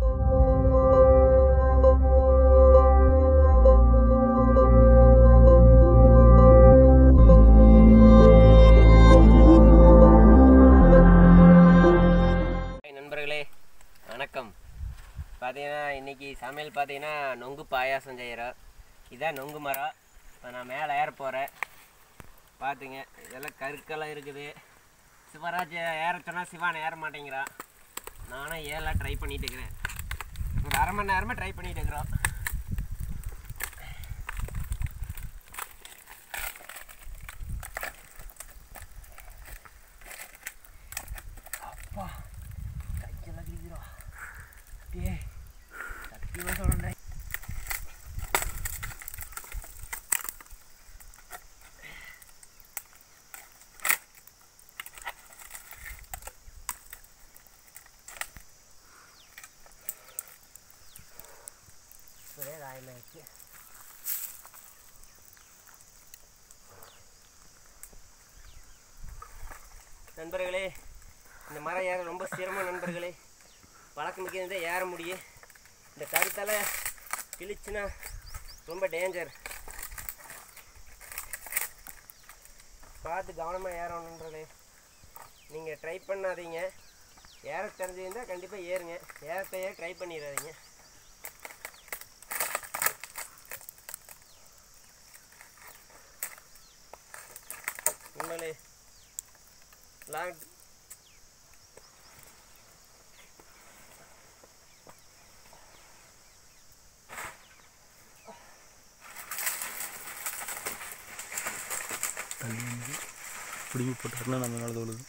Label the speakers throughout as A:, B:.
A: Hi நண்பர்களே வணக்கம் பார்த்தீங்கன்னா இன்னைக்கு சமையல் பார்த்தீங்கன்னா நொங்கு பாயாசம் செய்கிறோம் இதான் நொங்கு மரம் இப்போ நான் மேலே ஏற போகிறேன் பார்த்துங்க இதெல்லாம் கருக்கெல்லாம் இருக்குது சிவராஜ் ஏற சொன்னால் சிவான் ஏற மாட்டேங்கிறான் நானும் ஏறலாம் ட்ரை பண்ணிட்டு இருக்கிறேன் ஒரு அரை மணி நேரமாக ட்ரை பண்ணிட்டு இருக்கிறோம் அப்பா கையெல்லாம் கிழிக்கிறோம் டே சத்தியமாக சொல்கிறேன் ஒரே காயமாயிடுச்சு நண்பர்களே இந்த மரம் ஏற ரொம்ப சிரமம் நண்பர்களே பழக்கம் மிக்க ஏற முடியும் இந்த கருத்தால் கிழிச்சுன்னா ரொம்ப டேஞ்சர் பார்த்து கவனமாக ஏறணும் நண்பர்களே நீங்கள் ட்ரை பண்ணாதீங்க ஏற தெரிஞ்சிருந்தால் கண்டிப்பாக ஏறுங்க ஏறத்தையே ட்ரை பண்ணிடாதீங்க உண்மையிலே லாங்
B: தண்ணி வந்து பிடுங்கி போட்டாருன்னா நம்ம மேலே தொழுது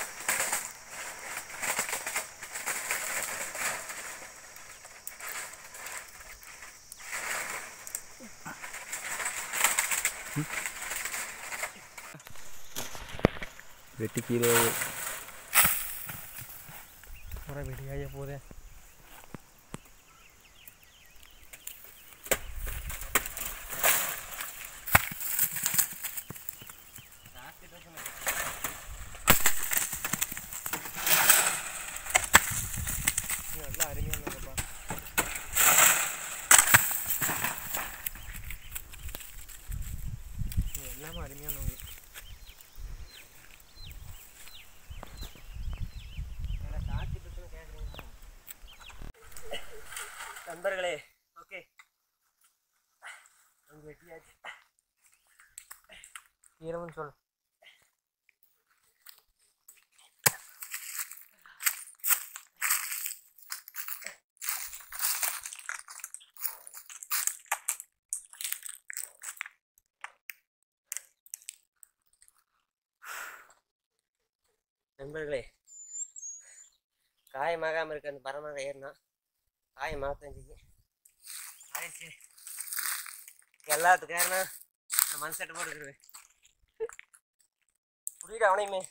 B: வெட்டி கீழே
A: முறை வெடியாக போதே நல்லா அருமையானப்பா எல்லாமே அருமையானவங்க நண்பர்களே ஓகே அங்கே வெட்டியாச்சு ஈரம்னு சொல் நண்பர்களே காயமாகாமல் இருக்க அந்த பரமாக ஏறினா காயமாக செஞ்சு ஆயிடுச்சு எல்லாத்துக்கும் ஏறினா நான் மண் சட்டை போட்டுக்கிறேன் புரியுது அவனையுமே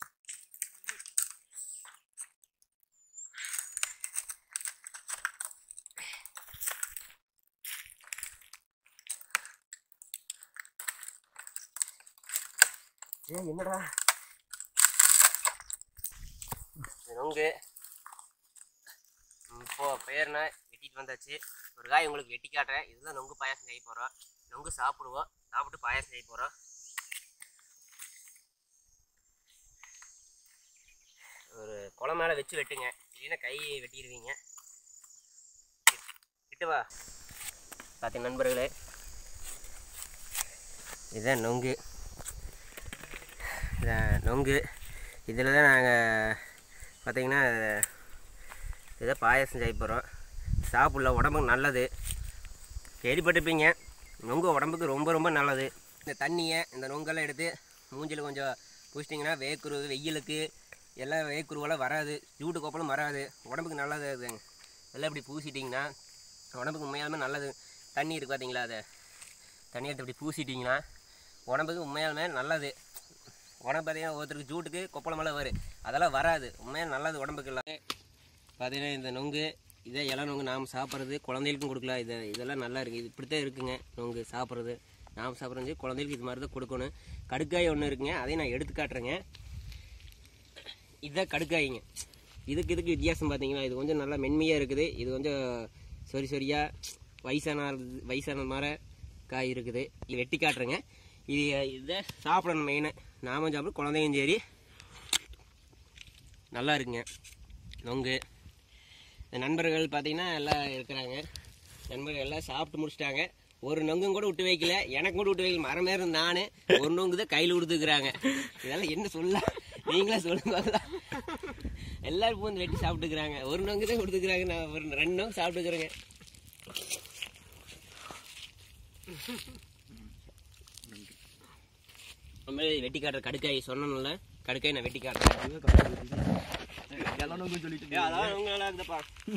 A: ஏய் என்னடா இது நொங்கு ம், இப்போ பேர்னா வெட்டிட்டு வந்தாச்சு ஒரு காய் உங்களுக்கு வெட்டி காட்டுறேன் இதுதான் நொங்கு பாயாசம் செய்ய போகிறோம் நொங்கு சாப்பிடுவோம் சாப்பிட்டு பாயாசம் செய்ய போகிறோம் ஒரு குளம் மேலே வச்சு வெட்டுங்க இல்லைன்னா கை வெட்டிடுவீங்க கிட்ட வா பார்த்து நண்பர்களே இதுதான் நொங்கு இதான் நொங்கு இதில் தான் நாங்கள் பார்த்தீங்கன்னா இதை பாயாசம் செய்ய போகிறோம் சாப்பிடல உடம்புக்கு நல்லது கேள்விப்பட்டிருப்பீங்க நொங்கு உடம்புக்கு ரொம்ப ரொம்ப நல்லது இந்த தண்ணியை இந்த நொங்கெல்லாம் எடுத்து மூஞ்சில் கொஞ்சம் பூசிட்டிங்கன்னா வேக்குரு வெயிலுக்கு எல்லாம் வேக்குருவெல்லாம் வராது சூட்டு கோப்பலும் வராது உடம்புக்கு நல்லது அது எல்லாம் இப்படி பூசிட்டிங்கன்னா உடம்புக்கு உண்மையாலுமே நல்லது தண்ணி இருக்குது பார்த்தீங்களா அதை தண்ணி எடுத்து இப்படி பூசிட்டிங்கன்னா உடம்புக்கு உண்மையாலுமே நல்லது உடம்பு பார்த்தீங்கன்னா ஒருத்தருக்கு சூட்டுக்கு கொப்பளமெல்லாம் வரும் அதெல்லாம் வராது உண்மையாக நல்லது உடம்புக்கு எல்லாம் பார்த்தீங்கன்னா இந்த நொங்கு இதே இலை நொங்கு நாம் சாப்பிட்றது குழந்தைகளுக்கும் கொடுக்கலாம் இது இதெல்லாம் நல்லா இருக்குது இது இப்படி தான் இருக்குங்க நொங்கு சாப்பிட்றது நாம் சாப்பிட்றது குழந்தைகளுக்கு இது மாதிரி தான் கொடுக்கணும் கடுக்காய் ஒன்று இருக்குங்க அதையும் நான் எடுத்து காட்டுறேங்க இதுதான் கடுக்காய்ங்க இதுக்கு இதுக்கு வித்தியாசம் பார்த்தீங்கன்னா இது கொஞ்சம் நல்லா மென்மையாக இருக்குது இது கொஞ்சம் சொரி சொரியாக வயசான வயசான மாதிரி காய் இருக்குது இது வெட்டி காட்டுறேங்க இது இதை சாப்பிடணும் மெயினு நாமும் சாப்பிடும் குழந்தையும் சரி நல்லா இருக்குங்க நொங்கு இந்த நண்பர்கள் பார்த்தீங்கன்னா எல்லாம் இருக்கிறாங்க நண்பர்கள் எல்லாம் சாப்பிட்டு முடிச்சிட்டாங்க ஒரு நொங்கும் கூட விட்டு வைக்கல எனக்கு கூட விட்டு வைக்கல மரம் மேலும் நானு ஒரு நொங்கு தான் கையில் கொடுத்துக்கிறாங்க இதெல்லாம் என்ன சொல்ல நீங்களே சொல்லுங்க பார்க்கலாம். எல்லாரும் பூந்து வெட்டி சாப்பிட்டுக்கிறாங்க ஒரு நொங்கு தான் கொடுத்துக்கிறாங்க நான் ஒரு ரெண்டு நொங்கு சாப்பிட்டுக்கிறேங்க நம்ம வெட்டி காட்டுற கடுக்காய் சொன்னோம்ல கடுக்காய் நான் வெட்டி காட்டுறேன்
B: எல்லாம் சொல்லிட்டு
A: ஏய், அதான் உங்க நல்லா இருந்தப்பா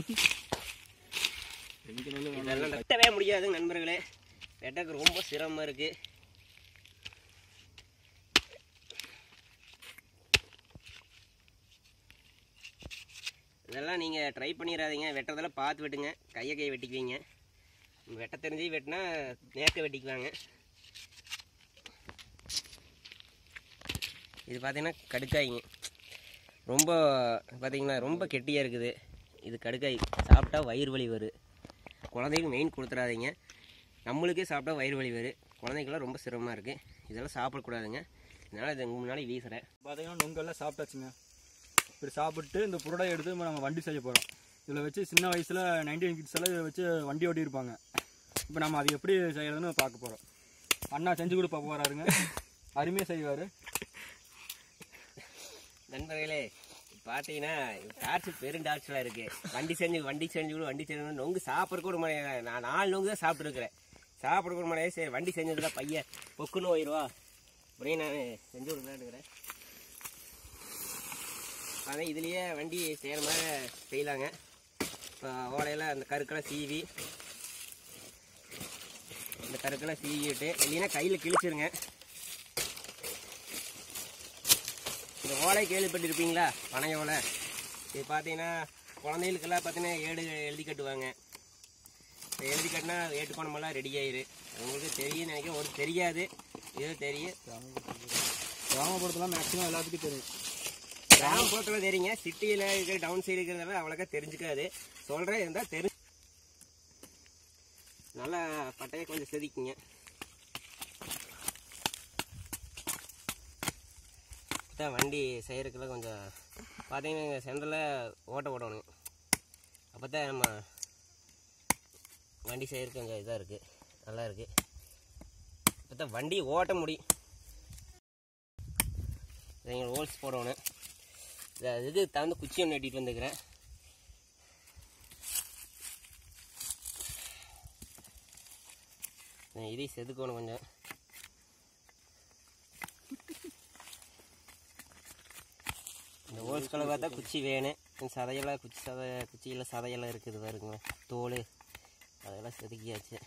A: இதெல்லாம் வெட்டவே முடியாது நண்பர்களே வெட்டக்கு ரொம்ப சிரமமா இருக்கு இதெல்லாம் நீங்கள் ட்ரை பண்ணிடாதீங்க வெட்டுறதெல்லாம் பார்த்து வெட்டுங்க கையை கையை வெட்டிக்குவீங்க வெட்ட தெரிஞ்சு வெட்டினா நேர்க்க வெட்டிக்குவாங்க இது பார்த்தீங்கன்னா கடுக்காய்ங்க ரொம்ப பார்த்தீங்கன்னா ரொம்ப கெட்டியாக இருக்குது இது கடுக்காய் சாப்பிட்டா வயிறு வலி வரும் குழந்தைகளுக்கு மெயின் கொடுத்துடாதீங்க நம்மளுக்கே சாப்பிட்டா வயிறு வலி வரும் குழந்தைக்கெல்லாம் ரொம்ப சிரமமாக இருக்குது இதெல்லாம் சாப்பிடக்கூடாதுங்க இதனால் இது உங்கள் முன்னாடி வீசுகிறேன்
B: பார்த்தீங்கன்னா நொங்கெல்லாம் சாப்பிட்டாச்சுங்க இப்படி சாப்பிட்டு இந்த புரடை எடுத்து இப்ப நம்ம வண்டி செய்ய போகிறோம் இதில் வச்சு சின்ன வயசில் நைன்டீன் கிட்ஸ் எல்லாம் இதை வச்சு வண்டி ஓட்டியிருப்பாங்க இப்போ நம்ம அது எப்படி செய்யறதுன்னு பார்க்க போகிறோம் அண்ணா செஞ்சு கொடுப்பா போகிறாருங்க அருமையாக செய்வார்
A: நண்பர்களே பார்த்தீங்கன்னா டார்ச்சு பெரும் டார்ச்சலாக இருக்குது வண்டி செஞ்சு வண்டி செஞ்சு கூட வண்டி செஞ்சு நொங்கு சாப்பிட கூட முடியாது நான் நாலு நொங்கு தான் சாப்பிட்ருக்குறேன் சாப்பிட கூட முடியாது சரி வண்டி செஞ்சதுல பையன் பொக்குன்னு போயிடுவா அப்படியே நான் செஞ்சு கொடுக்கலான்னுக்கிறேன் அதான் இதுலேயே வண்டி செய்கிற மாதிரி செய்யலாங்க இப்போ ஓலையில் அந்த கருக்கெல்லாம் சீவி இந்த கருக்கெல்லாம் சீவிட்டு இல்லைன்னா கையில் கிழிச்சிருங்க இந்த ஓலை கேள்விப்பட்டிருப்பீங்களா பனை ஓலை இது பார்த்தீங்கன்னா குழந்தைகளுக்கெல்லாம் பார்த்தீங்கன்னா ஏடு எழுதி கட்டுவாங்க இந்த எழுதி கட்டினா ஏட்டுப்பணமெல்லாம் ரெடி ஆயிரு உங்களுக்கு தெரியும் நினைக்கிறேன் ஒரு தெரியாது இது தெரியும்
B: கிராமப்புறத்துலாம் மேக்ஸிமம் எல்லாத்துக்கும் தெரியும்
A: கிராமப்புறத்தில் தெரியுங்க சிட்டியில் இருக்கிற டவுன் சைடு இருக்கிறதெல்லாம் அவ்வளோக்கா தெரிஞ்சுக்காது சொல்கிறேன் இருந்தால் தெரி நல்லா பட்டையை கொஞ்சம் செதுக்கிங்க தான் வண்டி செய்கிறதுக்குலாம் கொஞ்சம் பார்த்தீங்கன்னா சென்டரில் ஓட்ட ஓடணும் அப்போ தான் நம்ம வண்டி செய்கிறதுக்கு கொஞ்சம் இதாக இருக்குது நல்லா இருக்குது அப்போ தான் வண்டி ஓட்ட முடியும் நீங்கள் ஹோல்ஸ் போடணும் இதை இது தகுந்த குச்சி ஒன்று வெட்டிட்டு வந்துக்கிறேன் இதையும் செதுக்கணும் கொஞ்சம் இந்த ஹோல்ஸ்களை பார்த்தா குச்சி வேணும் இந்த சதையெல்லாம் குச்சி சதை குச்சியில் சதையெல்லாம் இருக்குது பாருங்க தோல் அதெல்லாம் செதுக்கியாச்சு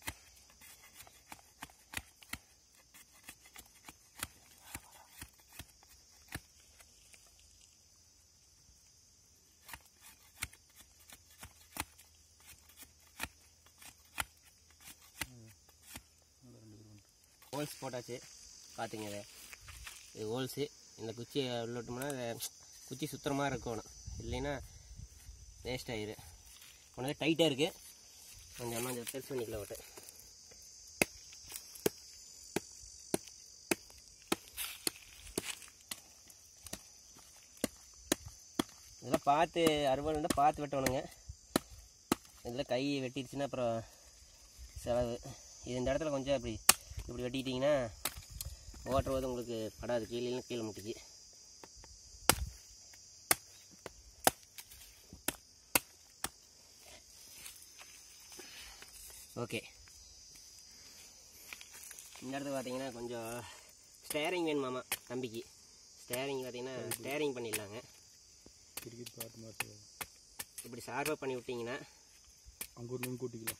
A: ஹோல்ஸ் போட்டாச்சு பார்த்துங்க இதை இது ஹோல்ஸு இந்த குச்சியை உள்ளட்டோம்னா அதை குச்சி சுத்தமாக இருக்கணும் இல்லைன்னா வேஸ்ட் ஆயிரு உனக்கு டைட்டாக இருக்குது கொஞ்சம் கொஞ்சம் பெருசு பண்ணிக்கலாம் விட்டு இதெல்லாம் பார்த்து அறுவடை இருந்தால் பார்த்து வெட்டணுங்க இதில் கை வெட்டிடுச்சுன்னா அப்புறம் செலவு இது இந்த இடத்துல கொஞ்சம் இப்படி இப்படி வெட்டிக்கிட்டிங்கன்னா ஓட்டுறது உங்களுக்கு படாது கீழே கீழே முட்டிக்கு ஓகே இந்த இடத்துல பார்த்தீங்கன்னா கொஞ்சம் ஸ்டேரிங் வேணுமாமா தம்பிக்கு ஸ்டேரிங் பார்த்தீங்கன்னா ஸ்டேரிங் பண்ணிடலாங்க
B: கிரிக்கெட் பார்த்து மாட்டு
A: இப்படி சார்பாக பண்ணி விட்டிங்கன்னா
B: அங்கே ஒரு நுண் கூட்டிக்கலாம்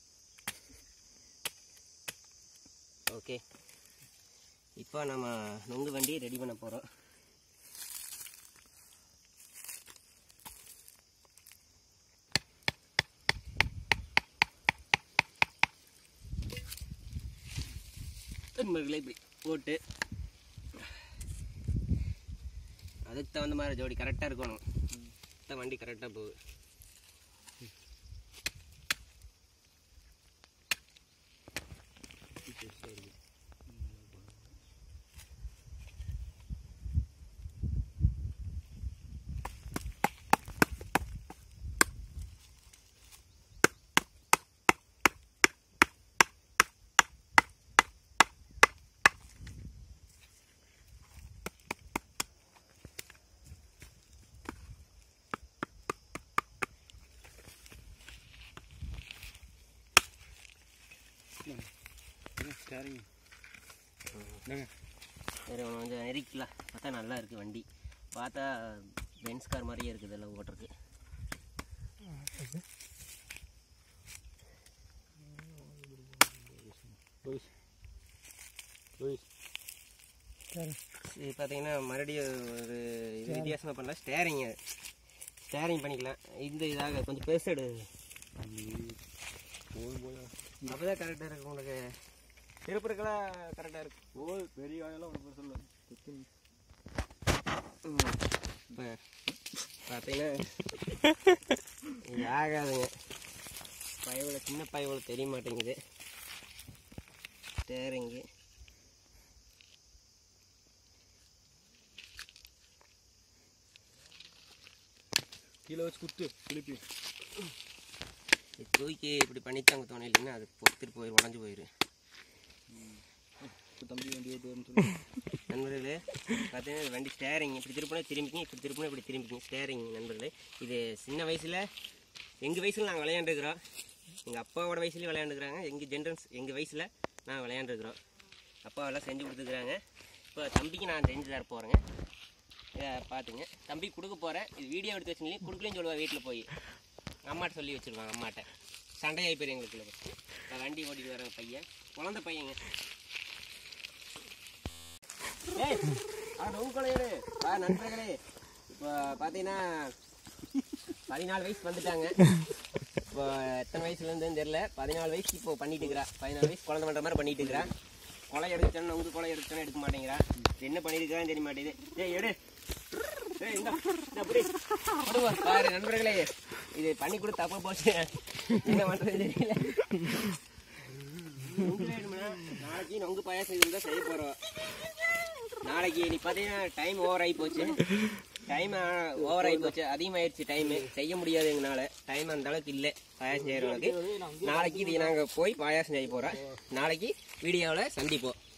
A: ஓகே இப்போ நம்ம நுங்கு வண்டி ரெடி பண்ண போகிறோம் நண்பர்களே இப்படி போட்டு அதுக்கு தகுந்த மாதிரி ஜோடி கரெக்டாக இருக்கணும் பார்த்தா வண்டி கரெக்டாக போகுது
B: ஸ்டேரிங்
A: சரி அவனை கொஞ்சம் நெருக்கலாம் பார்த்தா நல்லா இருக்குது வண்டி பார்த்தா பென்ஸ் கார் மாதிரியே இருக்குது எல்லாம் ஓட்டுறதுக்கு
B: லூயிஸ் லூயிஸ்
A: இது பார்த்தீங்கன்னா மறுபடியும் ஒரு இது வித்தியாசமாக பண்ணலாம் ஸ்டேரிங்கு ஸ்டேரிங் பண்ணிக்கலாம் இந்த இதாக கொஞ்சம் பெருசெடு
B: போய் போய்
A: அப்போ தான் கரெக்டாக இருக்கும் உனக்கு திருப்பூருக்கெல்லாம் கரெக்டாக இருக்கும்
B: போய் பெரிய காயெல்லாம் ஒரு சொல்ல
A: இப்போ பார்த்தீங்கன்னா இது ஆகாதுங்க பயவுல சின்ன பயவுல தெரிய மாட்டேங்குது ஸ்டேரிங்கு
B: கீழே வச்சு குத்து திருப்பி
A: இது தூக்கி இப்படி பண்ணித்தாங்க தோணும் இல்லைன்னா அது பொத்துட்டு போயிடும் உடஞ்சி போயிடும்
B: இப்போ தம்பி வண்டி ஓட்டு சொல்லி
A: நண்பர்களே பார்த்தீங்கன்னா இது வண்டி ஸ்டேரிங் இப்படி திருப்பினா திரும்பிக்கிங்க இப்படி திருப்பினா இப்படி திரும்பிக்கிங்க ஸ்டேரிங் நண்பர்களே இது சின்ன வயசில் எங்கள் வயசில் நாங்கள் விளையாண்டுருக்குறோம் எங்கள் அப்பாவோட வயசுலேயும் விளையாண்டுக்கிறாங்க எங்கள் ஜென்ரன்ஸ் எங்கள் வயசில் நாங்கள் விளையாண்டுருக்குறோம் அப்பா எல்லாம் செஞ்சு கொடுத்துருக்குறாங்க இப்போ தம்பிக்கு நான் செஞ்சு தர போகிறேங்க இதை பார்த்துங்க தம்பி கொடுக்க போகிறேன் இது வீடியோ எடுத்து வச்சுங்களே கொடுக்கலன்னு சொல்லுவா வீட்டில் போய் அம்மாட்ட சொல்லி வச்சுருவாங்க அம்மாட்ட சண்டையாகி போயிரு எங்களுக்குள்ள இப்போ வண்டி ஓட்டிட்டு வராங்க பையன் குழந்த பையங்க ஏய் அது உங்க கொலையரு வா நண்பர்களே இப்போ பார்த்தீங்கன்னா பதினாலு வயசு வந்துட்டாங்க இப்போ எத்தனை வயசுலேருந்துன்னு தெரில பதினாலு வயசுக்கு இப்போ பண்ணிட்டு இருக்கிறா பதினாலு வயசு குழந்தை பண்ணுற மாதிரி பண்ணிட்டு இருக்கிறா கொலை எடுத்துட்டேன்னு உங்க கொலை எடுத்துட்டேன்னு எடுக்க மாட்டேங்கிறா என்ன பண்ணியிருக்கிறான்னு தெரிய மாட்டேங்குது ஏய் எடு ஏய் இந்த இந்த புடி போடுவா பாரு நண்பர்களே இது பண்ணி கூட தப்பா போச்சு என்ன பண்ணுறது தெரியல நொங்கு வேணும்னா நாளைக்கு நொங்கு பாயாசம் இருந்தால் செய்ய போகிறோம் நாளைக்கு நீ பார்த்தீங்கன்னா டைம் ஓவர் ஆகி போச்சு டைம் ஓவர் ஆகி போச்சு அதிகமாயிருச்சு டைமு செய்ய முடியாது எங்களால் டைம் அந்த அளவுக்கு இல்லை பாயாசம் செய்கிறவங்களுக்கு நாளைக்கு இது நாங்கள் போய் பாயாசம் செய்ய போகிறோம் நாளைக்கு வீடியோவில் சந்திப்போம்